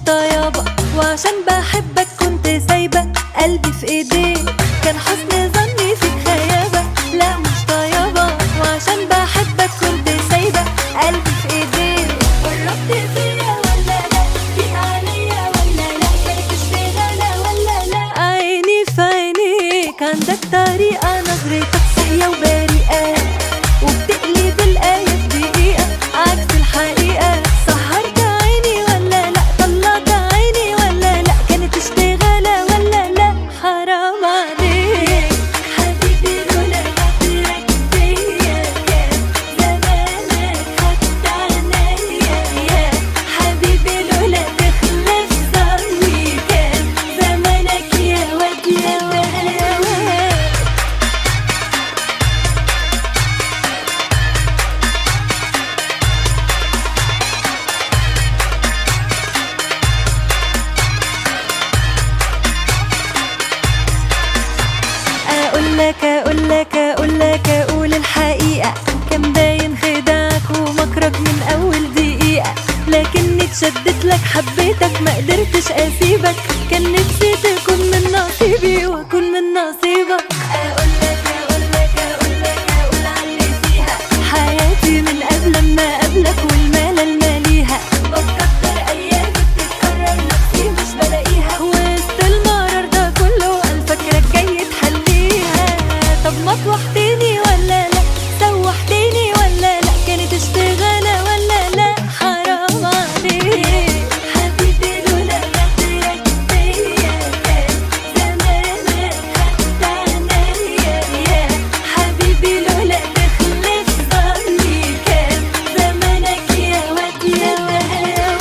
طيابة وعشان بحبك كنت سايبة قلبي في ايديك كان حسن ظني فيك خيابة لا مش طيابة وعشان بحبك كنت سايبة قلبي في ايديك قربت فيا ولا لا جيت عليا ولا لا كانت اشتغالة ولا لا عيني في عينيك عندك طريقة نظرتك صحية وبريئة وبتقلب الآية في دقيقة عكس الحقيقة سهرت عيني ولا لا طلعت عيني ولا لا كانت اشتغالة ولا لا حرام عليك حبيبي لولا خاطرك فيا كان زمانك خدت عنيا يا حبيبي لولا تخلف ظني كان زمانك يا واد يا واد اقول لك اقول لك اقول لك اقول الحقيقه كان باين خداعك ومكرك من اول دقيقه لكني اتشدت لك حبيتك ما قدرتش اسيبك كان نفسي تكون من نصيبي واكون من نصيبك اقول لك اقول لك اقول لك اقول علي فيها حياتي من قبل ما قبلك والمال ماليها بتكتر ايامي بتتكرر نفسي مش بلاقيها وسط المرار ده كله قال فاكرك جاي تحليها طب ما توحتني ولا لا سوحتني ولا لا كانت اشتغالة ولا لا حرام عليك حبيبي لولا خاطرك فيا كان زمانك خدت عنيا يا حبيبي لولا تخلف ظني كان زمانك يا واد يا واد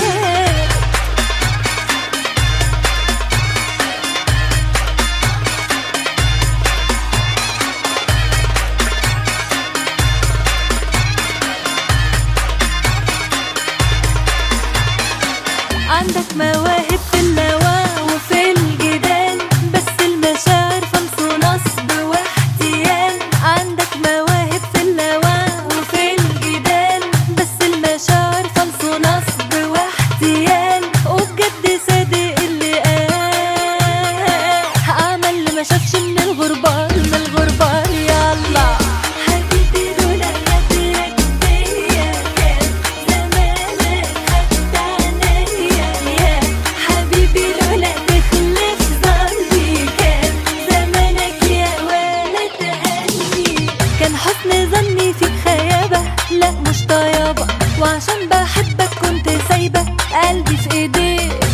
عندك مواهب في النواة وفي الجدال بس المشاعر فمس ونصب واحتيال عندك مواهب في النواة وفي الجدال بس المشاعر فمس ونصب واحتيال وبجد صادق اللي قال عمل اللي ما شافش من الغربال من الغربال يلا حبيبي لولا خاطرك فيا كان زمانك خدت عنيا يا حبيبي لولا تخلف ظني كان زمانك يا ولد قلبي كان حسن ظني فيك خيابة لا مش طيابة وعشان بحبك كنت سايبة قلبي في ايديك